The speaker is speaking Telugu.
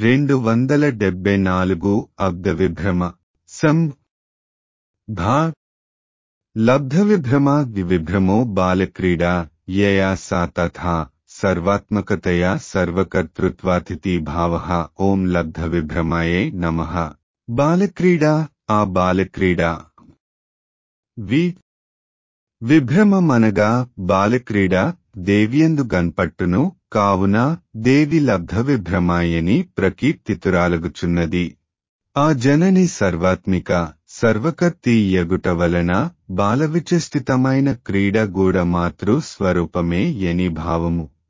రెండు వందల డెబ్బై నాలుగు అబ్ద విభ్రమ సం భా లబ్ధ విభ్రమ విభ్రమో బాలక్రీడా యయా సా తథా సర్వాత్మకతయా సర్వకర్తృత్వాతిథి భావ ఓం లబ్ధ విభ్రమాయే నమ బాలక్రీడా ఆ బాలక్రీడా వి విభ్రమమనగా బాలక్రీడ దేవియందు గన్పట్టును కావున దేవి లబ్ధ విభ్రమాయని ప్రకీర్తితురాలగుచున్నది ఆ జనని సర్వాత్మిక సర్వకర్తి యగుట వలన బాలవిచస్థితమైన క్రీడ గూఢ మాతృ స్వరూపమే యని భావము